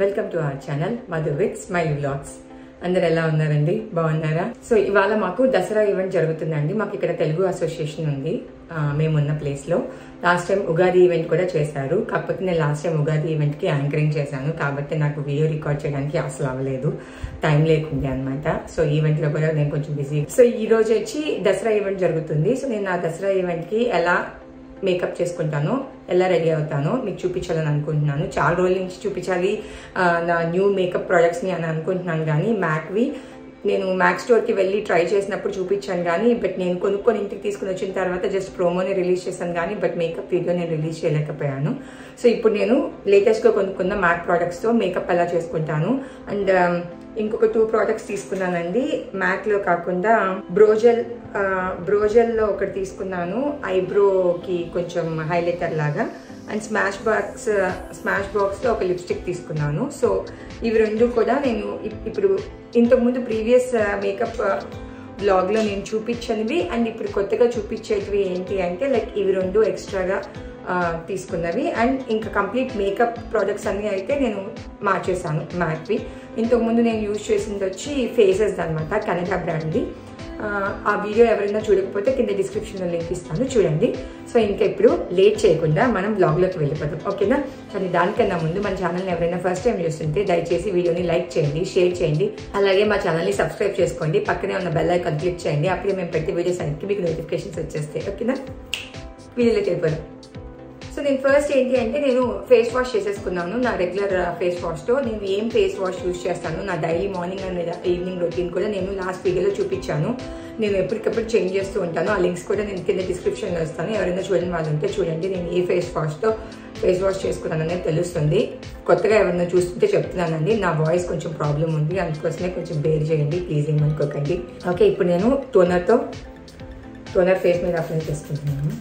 welcome to our channel Madhu with smile vlogs అందరు ఎలా ఉన్నారండి బాగున్నారా సో ఇవాళ మాకు దసరా ఈవెంట్ జరుగుతుందండి మాకు ఇక్కడ తెలుగు అసోసియేషన్ ఉంది ఆ, మేమున్న ప్లేస్ లో లాస్ట్ టైం ఉగాది ఈవెంట్ కూడా చేశారు కాకపోతే నేను లాస్ట్ టైం ఉగాది ఈవెంట్ కి యాంకరింగ్ చేశాను కాబట్టి నాకు వీడియో రికార్డ్ చేయడానికి అసలు అవ్వలేదు టైం లేకుండే అనమాట సో ఈవెంట్ లో కూడా నేను కొంచెం బిజీ సో ఈ రోజు వచ్చి దసరా ఈవెంట్ జరుగుతుంది సో నేను ఆ దసరా ఈవెంట్ కి ఎలా మేకప్ చేసుకుంటాను ఎలా రెడీ అవుతానో మీకు చూపించాలని అనుకుంటున్నాను చాలా రోజుల నుంచి చూపించాలి ఆ, నా న్యూ మేకప్ ప్రోడక్ట్స్ని అని అనుకుంటున్నాను కానీ మ్యాక్వి నేను మ్యాక్ స్టోర్కి వెళ్ళి ట్రై చేసినప్పుడు చూపించాను కానీ బట్ నేను కొనుక్కొని ఇంటికి తీసుకుని వచ్చిన తర్వాత జస్ట్ ప్రోమోని రిలీజ్ చేశాను కానీ బట్ మేకప్ వీడియో నేను రిలీజ్ చేయలేకపోయాను సో ఇప్పుడు నేను లేటెస్ట్గా కొనుక్కున్న మ్యాక్ ప్రోడక్ట్స్తో మేకప్ ఎలా చేసుకుంటాను అండ్ ఇంకొక టూ ప్రోడక్ట్స్ తీసుకున్నానండి మ్యాక్ లో కాకుండా బ్రోజెల్ ఆ, బ్రోజెల్లో ఒకటి తీసుకున్నాను ఐబ్రోకి కొంచెం హైలైటర్ లాగా అండ్ స్మాష్ బాక్స్ స్మాష్ బాక్స్లో ఒక లిప్స్టిక్ తీసుకున్నాను సో ఇవి రెండు కూడా నేను ఇప్- ఇప్పుడు ఇంతకుముందు ప్రీవియస్ మేకప్ బ్లాగ్లో నేను చూపించనివి అండ్ ఇప్పుడు కొత్తగా చూపించేటివి ఏంటి అంటే లైక్ ఇవి రెండు ఎక్స్ట్రాగా ఆ, తీసుకున్నవి అండ్ ఇంకా కంప్లీట్ మేకప్ ప్రోడక్ట్స్ అన్నీ అయితే నేను మార్చేసాను మ్యాక్వి ఇంతకుముందు నేను యూజ్ చేసింది వచ్చి ఫేసెస్ అనమాట కెనడా బ్రాండ్ది ఆ, ఆ వీడియో ఎవరైనా చూడకపోతే కింద డిస్క్రిప్షన్లో లింక్ ఇస్తాను చూడండి సో ఇంకా ఇప్పుడు లేట్ చేయకుండా మనం బ్లాగ్లోకి వెళ్ళిపోతాం ఓకేనా కానీ దానికన్నా ముందు మన ఛానల్ని ఎవరైనా ఫస్ట్ టైం చూస్తుంటే దయచేసి వీడియోని లైక్ చేయండి షేర్ చేయండి అలాగే మా ఛానల్ని సబ్స్క్రైబ్ చేసుకోండి పక్కనే ఉన్న బెల్ ఐకాన్ క్లిక్ చేయండి అప్పుడే మేము పెట్టే వీడియోస్ అన్నిటికీ మీకు నోటిఫికేషన్స్ వచ్చేస్తాయి ఓకేనా వీడియోలోకి వెళ్ళిపోదాం సో నేను ఫస్ట్ ఏంటి అంటే నేను ఫేస్ వాష్ చేసేసుకున్నాను నా రెగ్యులర్ ఫేస్ వాష్తో నేను ఏం ఫేస్ వాష్ యూస్ చేస్తాను నా daily morning and evening routine కూడా నేను లాస్ట్ వీడియోలో చూపించాను నేను ఎప్పటికప్పుడు చేంజ్ చేస్తూ ఉంటాను ఆ లింక్స్ కూడా నేను కింద డిస్క్రిప్షన్లో ఇస్తాను ఎవరైనా చూడని వాళ్ళు ఉంటే చూడండి నేను ఏ ఫేస్ వాష్తో ఫేస్ వాష్ చేసుకున్నాను అనేది తెలుస్తుంది కొత్తగా ఎవరైనా చూస్తుంటే చెప్తున్నానండి నా వాయిస్ కొంచెం ప్రాబ్లం ఉంది అందుకోసమే కొంచెం బేర్ చేయండి ప్లీజ్ ఏమనుకోకండి ఓకే ఇప్పుడు నేను టోనర్తో టోనర్ ఫేస్ మీద అప్లై చేసుకుంటున్నాను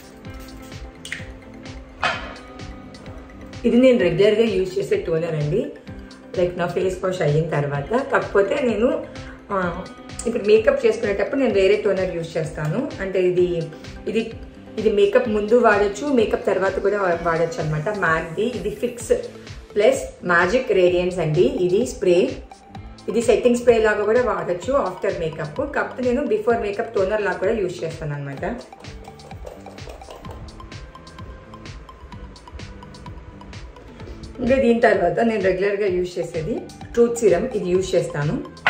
ఇది నేను రెగ్యులర్గా యూజ్ చేసే టోనర్ అండి లైక్ నా ఫేస్ వాష్ అయిన తర్వాత కాకపోతే నేను ఆ, ఇప్పుడు మేకప్ చేసుకునేటప్పుడు నేను వేరే టోనర్ యూజ్ చేస్తాను అంటే ఇది ఇది ఇది మేకప్ ముందు వాడచ్చు మేకప్ తర్వాత కూడా వాడచ్చు అనమాట మ్యాక్ది ఇది ఫిక్స్ ప్లస్ మ్యాజిక్ రేడియన్స్ అండి ఇది స్ప్రే ఇది సెట్టింగ్ స్ప్రే లాగా కూడా వాడచ్చు ఆఫ్టర్ మేకప్ కాకపోతే నేను బిఫోర్ మేకప్ టోనర్ లాగా కూడా యూజ్ చేస్తాను అనమాట ఇంకా దీని తర్వాత నేను రెగ్యులర్గా యూజ్ చేసేది ట్రూత్ సిరం ఇది యూజ్ చేస్తాను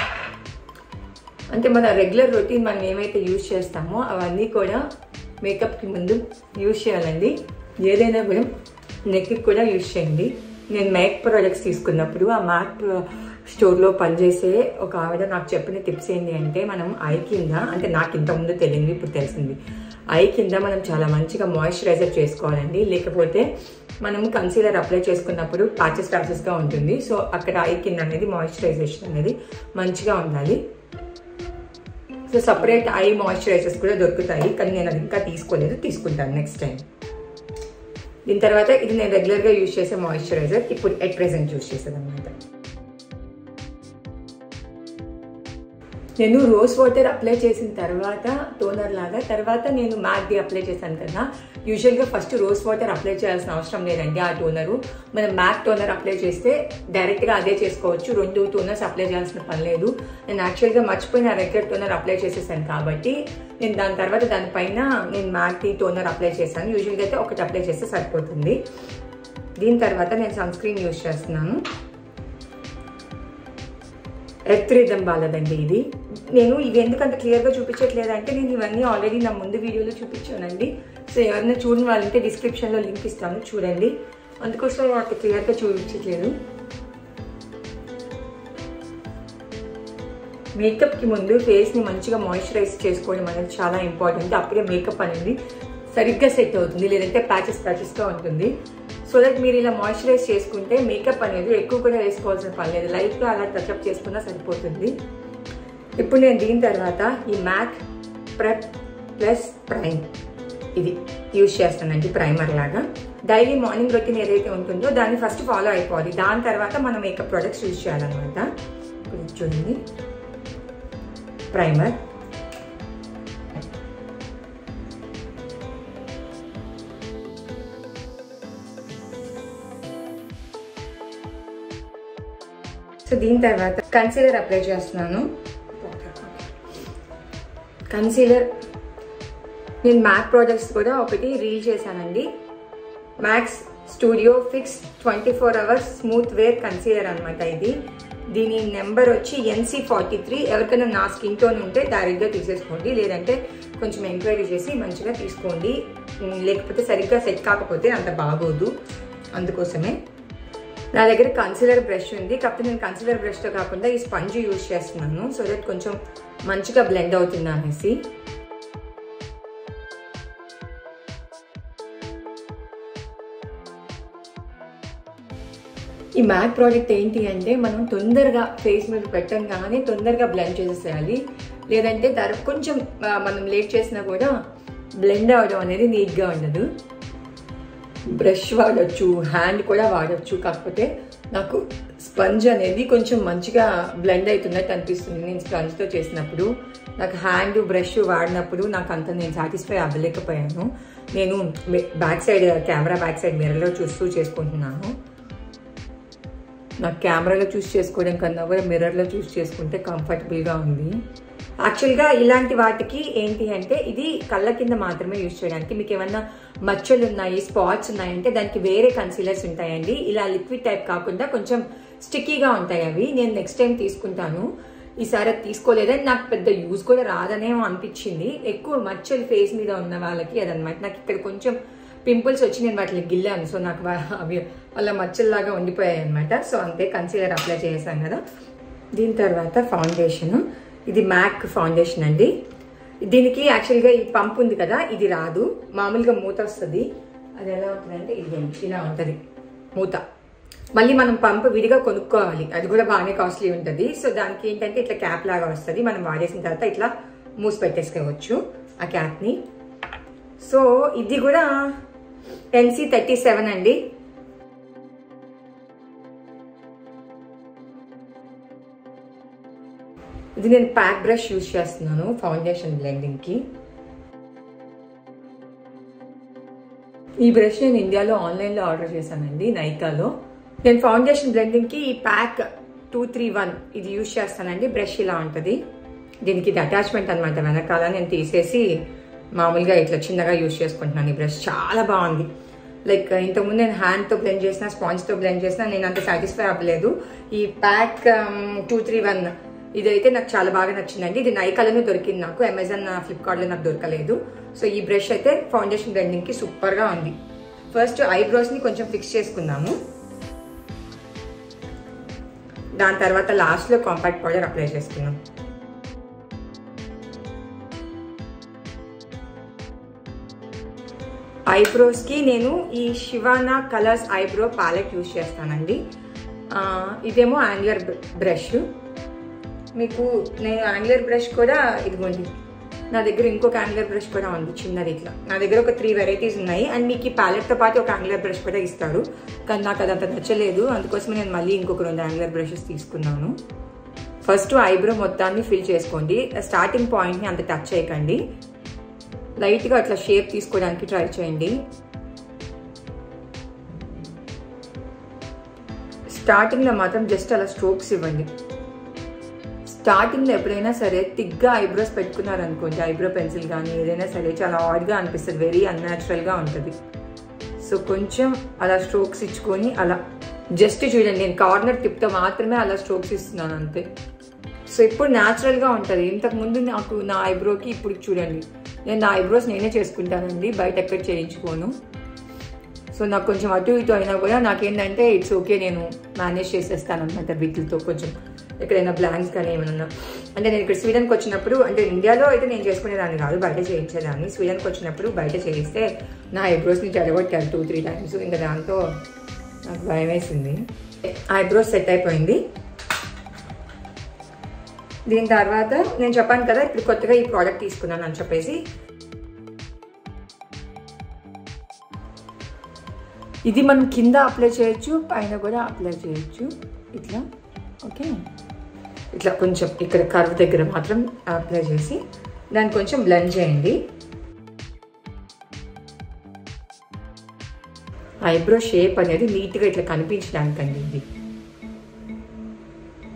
అంటే మన రెగ్యులర్ రొటీన్ మనం ఏమైతే యూజ్ చేస్తామో అవన్నీ కూడా మేకప్కి ముందు యూజ్ చేయాలండి ఏదైనా కూడా నెక్కి కూడా యూజ్ చేయండి నేను మ్యాక్ ప్రోడక్ట్స్ తీసుకున్నప్పుడు ఆ మ్యాక్ స్టోర్లో పనిచేసే ఒక ఆవిడ నాకు చెప్పిన టిప్స్ ఏంటి అంటే మనం ఐ కింద అంటే నాకు ఇంతకుముందు తెలియదు ఇప్పుడు తెలిసింది ఐ కింద మనం చాలా మంచిగా మాయిశ్చరైజర్ చేసుకోవాలండి లేకపోతే మనం కన్సీలర్ అప్లై చేసుకున్నప్పుడు ప్యాచెస్ ప్యాచెస్గా ఉంటుంది సో అక్కడ ఐ కింద అనేది మాయిశ్చరైజేషన్ అనేది మంచిగా ఉండాలి సో సపరేట్ ఐ మాయిశ్చరైజర్స్ కూడా దొరుకుతాయి కానీ నేను అది ఇంకా తీసుకోలేదు తీసుకుంటాను నెక్స్ట్ టైం దీని తర్వాత ఇది నేను రెగ్యులర్గా యూజ్ చేసే మాయిశ్చరైజర్ ఇప్పుడు ఎట్ ప్రెసెంట్ యూజ్ చేసేది అనమాట నేను రోజ్ వాటర్ అప్లై చేసిన తర్వాత టోనర్ లాగా తర్వాత నేను మ్యాక్ది అప్లై చేశాను కదా యూజువల్గా ఫస్ట్ రోజ్ వాటర్ అప్లై చేయాల్సిన అవసరం లేదండి ఆ టోనరు మనం మ్యాక్ టోనర్ అప్లై చేస్తే డైరెక్ట్గా అదే చేసుకోవచ్చు రెండు టోనర్స్ అప్లై చేయాల్సిన పని లేదు నేను యాక్చువల్గా మర్చిపోయిన రెగ్యులర్ టోనర్ అప్లై చేసేసాను కాబట్టి నేను దాని తర్వాత దానిపైన నేను మ్యాక్ది టోనర్ అప్లై చేశాను యూజువల్గా అయితే ఒకటి అప్లై చేస్తే సరిపోతుంది దీని తర్వాత నేను సన్ స్క్రీన్ యూజ్ చేస్తున్నాను ఎర్త్ రిథమ్ బాలదండి ఇది నేను ఇవి ఎందుకు అంత క్లియర్గా చూపించట్లేదంటే నేను ఇవన్నీ ఆల్రెడీ నా ముందు వీడియోలో చూపించానండి సో ఎవరైనా చూడని వాళ్ళంటే డిస్క్రిప్షన్లో లింక్ ఇస్తాను చూడండి అందుకోసం అంత క్లియర్గా చూపించట్లేదు మేకప్కి ముందు ఫేస్ని మంచిగా మాయిశ్చరైజ్ చేసుకోవడం అనేది చాలా ఇంపార్టెంట్ అప్పుడే మేకప్ అనేది సరిగ్గా సెట్ అవుతుంది లేదంటే ప్యాచెస్ ప్యాచెస్గా ఉంటుంది సో దట్ మీరు ఇలా మాయిశ్చరైజ్ చేసుకుంటే మేకప్ అనేది ఎక్కువ కూడా వేసుకోవాల్సిన పని లేదు లైట్గా అలా టచ్అప్ చేసుకున్నా సరిపోతుంది ఇప్పుడు నేను దీని తర్వాత ఈ మ్యాక్ ప్రెప్ ప్లస్ ప్రైమ్ ఇది యూజ్ చేస్తానండి ప్రైమర్ లాగా డైలీ మార్నింగ్ రొటీన్ ఏదైతే ఉంటుందో దాన్ని ఫస్ట్ ఫాలో అయిపోవాలి దాని తర్వాత మనం మేకప్ ప్రొడక్ట్స్ యూజ్ చేయాలన్నమాట ఇప్పుడు ఇది చూడండి ప్రైమర్ దీని తర్వాత కన్సీలర్ అప్లై చేస్తున్నాను కన్సీలర్ నేను మ్యాక్ ప్రోడక్ట్స్ కూడా ఒకటి రీల్ చేశానండి MAC's studio fix twenty four hours smooth wear concealer అనమాట ఇది దీని నెంబర్ వచ్చి ఎన్సీ ఫార్టీ త్రీ ఎవరికైనా నా స్కిన్ టోన్ ఉంటే డైరెక్ట్గా తీసేసుకోండి లేదంటే కొంచెం ఎంక్వైరీ చేసి మంచిగా తీసుకోండి ఉమ్, లేకపోతే సరిగ్గా సెట్ కాకపోతే అంత బాగోదు అందుకోసమే నా దగ్గర కన్సిలర్ బ్రష్ ఉంది కాకపోతే నేను కన్సిలర్ బ్రష్తో కాకుండా ఈ స్పంజ్ యూజ్ చేస్తున్నాను సో దట్ కొంచెం మంచిగా బ్లెండ్ అవుతుంది అనేసి ఈ మ్యాక్ ప్రోడక్ట్ ఏంటి అంటే మనం తొందరగా ఫేస్ మీద పెట్టంగానే తొందరగా బ్లెండ్ చేసేసేయాలి లేదంటే తర కొంచెం ఆ, మనం లేట్ చేసినా కూడా బ్లెండ్ అవడం అనేది నీట్గా ఉండదు బ్రష్ వాడచ్చు హ్యాండ్ కూడా వాడచ్చు కాకపోతే నాకు స్పంజ్ అనేది కొంచెం మంచిగా బ్లెండ్ అవుతున్నట్టు అనిపిస్తుంది నేను స్పంజ్తో చేసినప్పుడు నాకు హ్యాండ్ బ్రష్ వాడినప్పుడు నాకు అంత నేను సాటిస్ఫై అవ్వలేకపోయాను నేను back side camera back side మిర్రర్లో చూస్తూ చేసుకుంటున్నాను నాకు కెమెరాలో చూస్ చేసుకోవడం కన్నా కూడా మిర్రర్లో చూస్ చేసుకుంటే కంఫర్టబుల్గా ఉంది యాక్చువల్గా ఇలాంటి వాటికి ఏంటి అంటే ఇది కళ్ళ కింద మాత్రమే యూజ్ చేయడానికి మీకు ఏమన్నా మచ్చలు ఉన్నాయి స్పాట్స్ ఉన్నాయంటే దానికి వేరే కన్సీలర్స్ ఉంటాయండి ఇలా లిక్విడ్ టైప్ కాకుండా కొంచెం స్టిక్కీగా ఉంటాయి అవి నేను నెక్స్ట్ టైం తీసుకుంటాను ఈసారి అది తీసుకోలేదని నాకు పెద్ద యూజ్ కూడా రాదనేమో అనిపించింది ఎక్కువ మచ్చలు ఫేస్ మీద ఉన్న వాళ్ళకి అదనమాట నాకు ఇక్కడ కొంచెం పింపుల్స్ వచ్చి నేను వాటిని గిల్లాను సో నాకు వా- అవి వాళ్ళ మచ్చల్లాగా ఉండిపోయాయి అనమాట సో అంతే కన్సీలర్ అప్లై చేసాం కదా దీని తర్వాత ఫౌండేషన్ ఇది మ్యాక్ ఫౌండేషన్ అండి దీనికి యాక్చువల్గా ఈ పంప్ ఉంది కదా ఇది రాదు మామూలుగా మూత వస్తుంది అది ఎలా ఉంటుందంటే ఇది ఇలా ఉంటుంది మూత మళ్ళీ మనం పంప్ విడిగా కొనుక్కోవాలి అది కూడా బాగానే కాస్ట్లీ ఉంటుంది సో దానికి ఏంటంటే ఇట్లా క్యాప్ లాగా వస్తుంది మనం వాడేసిన తర్వాత ఇట్లా మూసి పెట్టేసుకోవచ్చు ఆ క్యాప్ని సో ఇది కూడా ఎన్సీ థర్టీ సెవెన్ అండి ఇది నేను ప్యాక్ బ్రష్ యూజ్ చేస్తున్నాను ఫౌండేషన్ బ్లెండింగ్కి ఈ బ్రష్ నేను ఇండియాలో ఆన్లైన్లో ఆర్డర్ చేశానండి నైకాలో నేను ఫౌండేషన్ బ్లెండింగ్కి ఈ ప్యాక్ టూ త్రీ వన్ ఇది యూజ్ చేస్తానండి బ్రష్ ఇలా ఉంటుంది దీనికి ఇది అటాచ్మెంట్ అనమాట వెనకాల నేను తీసేసి మామూలుగా ఇట్లా చిన్నగా యూజ్ చేసుకుంటున్నాను ఈ బ్రష్ చాలా బాగుంది లైక్ ఇంతకుముందు నేను హ్యాండ్తో బ్లెండ్ చేసిన స్పాంజ్తో బ్లెండ్ చేసిన నేను అంత సాటిస్ఫై అవ్వలేదు ఈ ప్యాక్ టూ త్రీ వన్ ఇదైతే నాకు చాలా బాగా నచ్చిందండి ఇది నైకాలోనే దొరికింది నాకు అమెజాన్ ఫ్లిప్కార్ట్లో నాకు దొరకలేదు సో ఈ బ్రష్ అయితే ఫౌండేషన్ బ్లెండింగ్కి సూపర్గా ఉంది ఫస్ట్ ఐబ్రోస్ని కొంచెం ఫిక్స్ చేసుకుందాము దాని తర్వాత లాస్ట్లో కాంపాక్ట్ పౌడర్ అప్లై చేసుకున్నాం ఐబ్రోస్కి నేను ఈ Sivanna Colors eyebrow palette use చేస్తానండి ఆ, ఇదేమో యాంగులర్ బ్రష్ మీకు నేను యాంగులర్ బ్రష్ కూడా ఇదిగోండి నా దగ్గర ఇంకొక యాంగులర్ బ్రష్ కూడా ఉంది చిన్నది ఇట్లా నా దగ్గర ఒక త్రీ వెరైటీస్ ఉన్నాయి అండ్ మీకు ఈ ప్యాలెట్తో పాటు ఒక యాంగులర్ బ్రష్ కూడా ఇస్తారు కానీ నాకు అదంత నచ్చలేదు అందుకోసం నేను మళ్ళీ ఇంకొక రెండు యాంగులర్ బ్రషెస్ తీసుకున్నాను ఫస్ట్ ఐబ్రో మొత్తాన్ని ఫిల్ చేసుకోండి స్టార్టింగ్ పాయింట్ని అంత టచ్ చేయకండి లైట్గా అట్లా షేప్ తీసుకోవడానికి ట్రై చేయండి స్టార్టింగ్లో మాత్రం జస్ట్ అలా స్ట్రోక్స్ ఇవ్వండి స్టార్టింగ్లో ఎప్పుడైనా సరే తిగ్గా ఐబ్రోస్ పెట్టుకున్నారనుకోండి ఐబ్రో పెన్సిల్ కానీ ఏదైనా సరే చాలా ఆడ్గా అనిపిస్తుంది వెరీ అన్యాచురల్గా ఉంటుంది సో కొంచెం అలా స్ట్రోక్స్ ఇచ్చుకొని అలా జస్ట్ చూడండి నేను కార్నర్ టిప్తో మాత్రమే అలా స్ట్రోక్స్ ఇస్తున్నాను అంతే సో ఇప్పుడు న్యాచురల్గా ఉంటుంది ఇంతకు ముందు నాకు నా ఐబ్రోకి ఇప్పుడు చూడండి నేను నా ఐబ్రోస్ నేనే చేసుకుంటానండి బయట ఎక్కడ చేయించుకోను సో నాకు కొంచెం అటు ఇటు అయినా కూడా నాకేంటంటే ఇట్స్ ఓకే నేను మేనేజ్ చేసేస్తాను అనమాట వీటితో కొంచెం ఎక్కడైనా బ్లాంక్స్ కానీ ఏమైనా అంటే నేను ఇక్కడ స్వీడన్కి వచ్చినప్పుడు అంటే ఇండియాలో అయితే నేను చేసుకునేదాన్ని కాదు బయట చేయించేదాన్ని స్వీడన్కి వచ్చినప్పుడు బయట చేయిస్తే నా ఐబ్రోస్ని చెడగొట్టాను టూ త్రీ టైమ్స్ ఇంకా దాంతో నాకు భయం వేసింది ఐబ్రోస్ సెట్ అయిపోయింది దీని తర్వాత నేను చెప్పాను కదా ఇప్పుడు కొత్తగా ఈ ప్రోడక్ట్ తీసుకున్నాను అని చెప్పేసి ఇది మనం కింద అప్లై చేయొచ్చు పైన కూడా అప్లై చేయొచ్చు ఇట్లా ఓకే ఇట్లా కొంచెం ఇక్కడ కర్వ్ దగ్గర మాత్రం అప్లై చేసి దాన్ని కొంచెం బ్లెండ్ చేయండి ఐబ్రో షేప్ అనేది నీట్గా ఇట్లా కనిపించడానికండి ఇది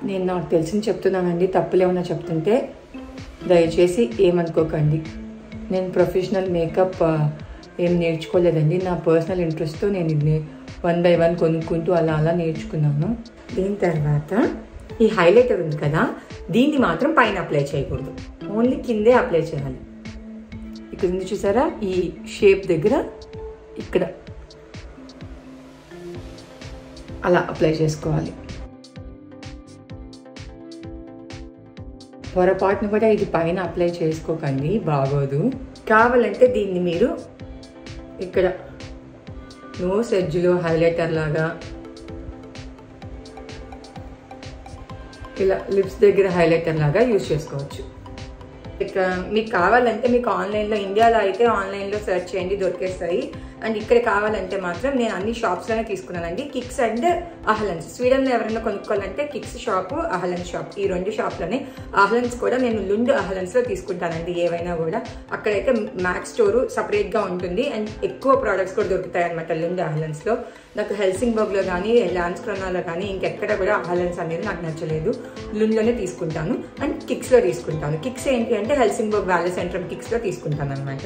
నేను నాకు తెలిసింది చెప్తున్నానండి తప్పులేమన్నా చెప్తుంటే దయచేసి ఏమనుకోకండి నేను ప్రొఫెషనల్ మేకప్ ఆ, ఏం నేర్చుకోలేదండి నా పర్సనల్ ఇంట్రెస్ట్తో నేను ఇది వన్ బై వన్ కొనుక్కుంటూ అలా అలా నేర్చుకున్నాను దీని తర్వాత ఈ హైలైటర్ ఉంది కదా దీన్ని మాత్రం పైన అప్లై చేయకూడదు ఓన్లీ కిందే అప్లై చేయాలి ఇక్కడ ఉంది చూసారా ఈ షేప్ దగ్గర ఇక్కడ అలా అప్లై చేసుకోవాలి పొరపాటును కూడా ఇది పైన అప్లై చేసుకోకండి బాగోదు కావాలంటే దీన్ని మీరు ఇక్కడ నోస్ ఎడ్జ్లో హైలైటర్ లాగా ఇలా లిప్స్ దగ్గర హైలైటర్ లాగా యూజ్ చేసుకోవచ్చు ఇక మీకు కావాలంటే మీకు ఆన్లైన్లో ఇండియాలో అయితే ఆన్లైన్లో సెర్చ్ చేయండి దొరికేస్తాయి అండ్ ఇక్కడ కావాలంటే మాత్రం నేను అన్ని షాప్స్లోనే తీసుకున్నానండి కిక్స్ అండ్ అహలన్స్ స్వీడన్లో ఎవరైనా కొనుక్కోవాలంటే కిక్స్ షాప్ అహలన్స్ షాప్ ఈ రెండు షాప్లోనే అహలన్స్ కూడా నేను లుండ్ అహలన్స్లో తీసుకుంటానండి ఏవైనా కూడా అక్కడైతే మ్యాక్స్ స్టోరు సపరేట్గా ఉంటుంది అండ్ ఎక్కువ ప్రోడక్ట్స్ కూడా దొరుకుతాయి అనమాట లుండ్ అహలన్స్లో నాకు హెల్సింగ్బర్గ్లో కానీ ల్యాన్స్ క్రోనాలో కానీ ఇంకెక్కడ కూడా అహలన్స్ అనేది నాకు నచ్చలేదు లుండ్లోనే తీసుకుంటాను అండ్ కిక్స్లో తీసుకుంటాను కిక్స్ ఏంటి అంటే హెల్సింగ్బర్గ్ వ్యాలీ సెంటర్ కిక్స్లో తీసుకుంటాను అనమాట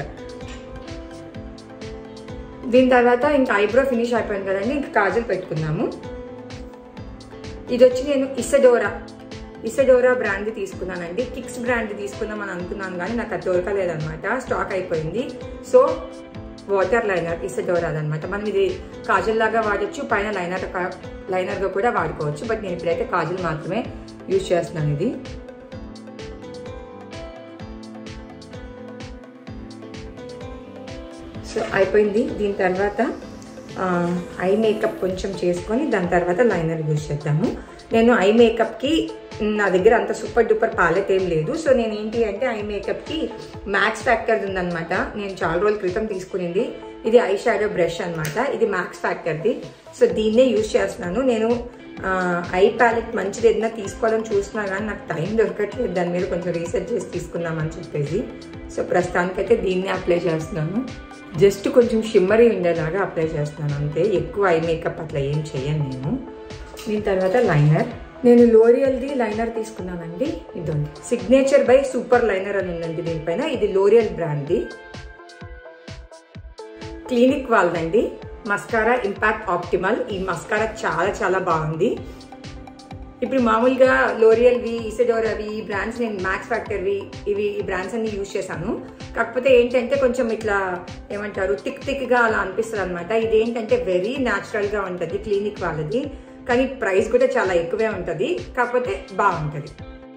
దీని తర్వాత ఇంకా ఐబ్రో ఫినిష్ అయిపోయింది కదండి ఇంకా కాజల్ పెట్టుకుందాము ఇది వచ్చి నేను ఇసడోరా ఇసడోరా బ్రాండ్ తీసుకున్నానండి కిక్స్ బ్రాండ్ తీసుకుందాం అని అనుకున్నాను కానీ నాకు అది దొరకలేదన్నమాట స్టాక్ అయిపోయింది సో వాటర్ లైనర్ ఇసడోరా అనమాట మనం ఇది కాజల్ లాగా వాడచ్చు పైన లైనర్ లైనర్గా కూడా వాడుకోవచ్చు బట్ నేను ఇప్పుడైతే కాజల్ మాత్రమే యూజ్ చేస్తున్నాను ఇది సో అయిపోయింది దీని తర్వాత ఐ మేకప్ కొంచెం చేసుకొని దాని తర్వాత లైనర్ యూజ్ చేద్దాము నేను ఐ మేకప్కి నా దగ్గర అంత సూపర్ డూపర్ పాలెట్ ఏం లేదు సో నేను ఏంటి అంటే ఐ మేకప్కి మ్యాక్స్ ఫ్యాక్టర్ ఉందన్నమాట నేను చాలా రోజుల క్రితం తీసుకునింది ఇది ఐ షాడో బ్రష్ అనమాట ఇది మ్యాక్స్ ఫ్యాక్టర్ది సో దీన్నే యూజ్ చేస్తున్నాను నేను ఐ ప్యాలెట్ మంచిది ఏదైనా తీసుకోవాలని చూస్తున్నా కానీ నాకు టైం దొరకట్లేదు దాని మీద కొంచెం రీసెర్చ్ చేసి తీసుకుందామని చెప్పేసి సో ప్రస్తుతానికైతే దీన్నే అప్లై చేస్తున్నాను జస్ట్ కొంచెం షిమ్మరీ ఉండేలాగా అప్లై చేస్తున్నాను అంతే ఎక్కువ ఐ మేకప్ అట్లా ఏం చేయను నేను దీని తర్వాత లైనర్ నేను లోరియల్ది లైనర్ తీసుకున్నానండి ఇదండి సిగ్నేచర్ బై సూపర్ లైనర్ అని ఉందండి దీనిపైన ఇది లోరియల్ బ్రాండ్ది క్లినిక్ వాళ్ళదండి మస్కారా ఇంపాక్ట్ ఆప్టిమల్ ఈ మస్కారా చాలా చాలా బాగుంది ఇప్పుడు మామూలుగా లోరియల్వి ఇసడోరవి ఈ బ్రాండ్స్ నేను మ్యాక్స్ ఫ్యాక్టర్వి ఇవి ఈ బ్రాండ్స్ అన్ని యూజ్ చేశాను కాకపోతే ఏంటంటే కొంచెం ఇట్లా ఏమంటారు టిక్ టిక్గా అలా అనిపిస్తుంది అనమాట ఇది ఏంటంటే వెరీ న్యాచురల్గా ఉంటుంది క్లినిక్ వాళ్ళది కానీ ప్రైస్ కూడా చాలా ఎక్కువే ఉంటుంది కాకపోతే బాగుంటుంది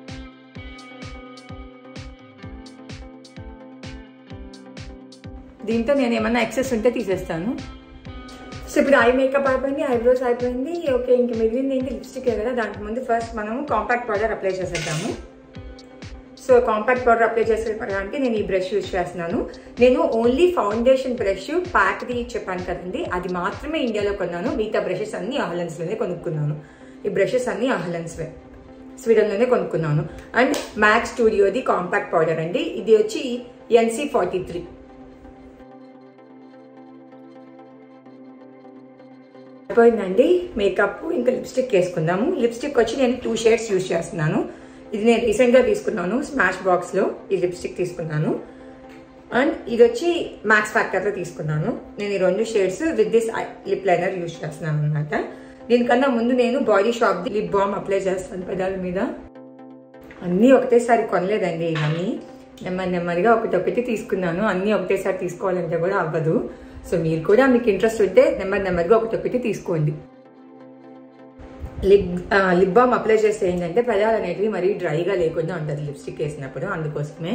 దీంతో నేను ఏమన్నా ఎక్సెస్ ఉంటే తీసేస్తాను సో ఇప్పుడు ఐ మేకప్ అయిపోయింది ఐబ్రోస్ అయిపోయింది ఓకే ఇంక మిగిలింది ఏంటి లిప్స్టిక్ కదా దానికి ముందు ఫస్ట్ మనం కాంపాక్ట్ పౌడర్ అప్లై చేసేద్దాము సో కాంపాక్ట్ పౌడర్ అప్లై చేసేటప్పటికి నేను ఈ బ్రష్ యూజ్ చేస్తున్నాను నేను ఓన్లీ ఫౌండేషన్ బ్రష్ ప్యాక్ది చెప్పాను కదండి అది మాత్రమే ఇండియాలో కొన్నాను మిగతా బ్రషెస్ అన్ని అహలన్స్లోనే కొనుక్కున్నాను ఈ బ్రషెస్ అన్ని అహలన్స్వే స్వీడన్లోనే కొనుక్కున్నాను అండ్ మ్యాక్స్ స్టూడియోది కాంపాక్ట్ పౌడర్ అండి ఇది వచ్చి ఎన్సీ ఫార్టీ త్రీ అయిపోయిందండి మేకప్ ఇంకా లిప్స్టిక్ వేసుకుందాము లిప్స్టిక్ వచ్చి నేను టూ షేడ్స్ యూజ్ చేస్తున్నాను ఇది నేను రీసెంట్గా తీసుకున్నాను స్మాష్ బాక్స్లో ఈ లిప్స్టిక్ తీసుకున్నాను అండ్ ఇది వచ్చి మ్యాక్స్ ఫ్యాక్టర్లో తీసుకున్నాను నేను ఈ రెండు shades with this lip liner use చేస్తున్నాను అనమాట దీనికన్నా ముందు నేను Body Shop lip balm apply చేస్తాను పెదాల మీద అన్నీ ఒకటేసారి కొనలేదండి ఇవన్నీ నెమ్మది నెమ్మదిగా ఒకటొకటి తీసుకున్నాను అన్నీ ఒకటేసారి తీసుకోవాలంటే కూడా అవ్వదు సో మీరు కూడా మీకు ఇంట్రెస్ట్ ఉంటే నెమ్మది నెమ్మదిగా ఒకటొకటి తీసుకోండి లిప్ లిప్ బామ్ అప్లై చేస్తే ఏంటంటే పెదాలు అనేటివి మరీ డ్రైగా లేకుండా ఉంటుంది లిప్స్టిక్ వేసినప్పుడు అందుకోసమే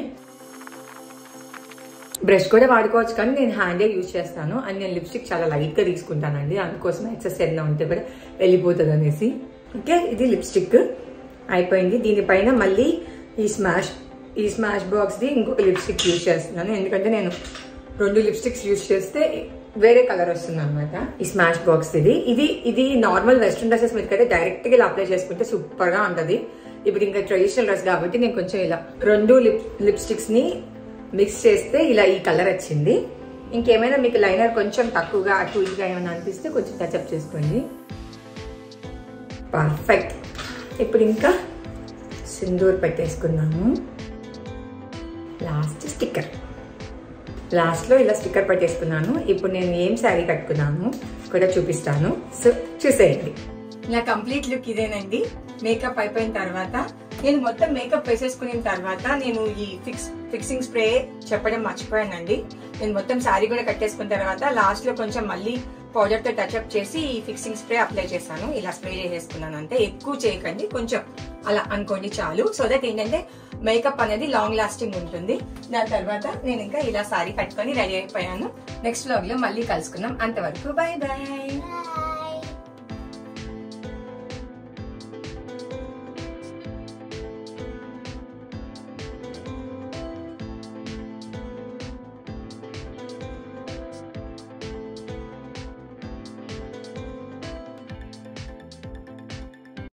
బ్రష్ కూడా వాడుకోవచ్చు కానీ నేను హ్యాండే యూజ్ చేస్తాను అండ్ నేను లిప్స్టిక్ చాలా లైట్గా తీసుకుంటానండి అందుకోసం ఎక్సెస్ ఏదైనా ఉంటే కూడా వెళ్ళిపోతుంది అనేసి ఓకే ఇది లిప్స్టిక్ అయిపోయింది దీనిపైన మళ్ళీ ఈ స్మాష్ ఈ స్మాష్ బాక్స్ది ఇంకొక లిప్స్టిక్ యూజ్ చేస్తున్నాను ఎందుకంటే నేను రెండు లిప్స్టిక్స్ యూజ్ చేస్తే వేరే కలర్ వస్తుంది అనమాట ఈ స్మాష్ బాక్స్ ఇది ఇది ఇది నార్మల్ వెస్ట్రన్ డ్రెస్సెస్ మీద అయితే డైరెక్ట్ గా ఇలా అప్లై చేసుకుంటే సూపర్ గా ఉంటది ఇప్పుడు ఇంకా ట్రెడిషనల్ డ్రెస్ కాబట్టి నేను కొంచెం ఇలా రెండు లిప్ లిప్స్టిక్స్ ని మిక్స్ చేస్తే ఇలా ఈ కలర్ వచ్చింది ఇంకేమైనా మీకు లైనర్ కొంచెం తక్కువగా అటు ఇటుగా ఏమైనా అనిపిస్తే కొంచెం టచ్అప్ చేసుకోండి పర్ఫెక్ట్ ఇప్పుడు ఇంకా సింధూర్ పెట్టేసుకున్నాము లాస్ట్ స్టిక్కర్ లాస్ట్లో ఇలా స్టిక్కర్ పెట్టేసుకున్నాను ఇప్పుడు నేను ఏం శారీ కట్టుకున్నాను కూడా చూపిస్తాను సో చూసేయండి ఇలా కంప్లీట్ లుక్ ఇదేనండి మేకప్ అయిపోయిన తర్వాత నేను మొత్తం మేకప్ వేసేసుకున్న తర్వాత నేను ఈ ఫిక్స్ ఫిక్సింగ్ స్ప్రే చెప్పడం మర్చిపోయానండి నేను మొత్తం శారీ కూడా కట్టేసుకున్న తర్వాత లాస్ట్ లో కొంచెం మళ్ళీ పౌడర్ తో టచ్ అప్ చేసి ఈ ఫిక్సింగ్ స్ప్రే అప్లై చేశాను ఇలా స్ప్రే చేసేసుకున్నాను అంతే ఎక్కువ చేయకండి కొంచెం అలా అనుకోండి చాలు సో దట్ ఏంటంటే మేకప్ అనేది లాంగ్ లాస్టింగ్ ఉంటుంది దాని తర్వాత నేను ఇంకా ఇలా సారీ కట్టుకొని రెడీ అయిపోయాను నెక్స్ట్ వ్లాగ్ లో మళ్ళీ కలుసుకుందాం అంతవరకు బాయ్ బాయ్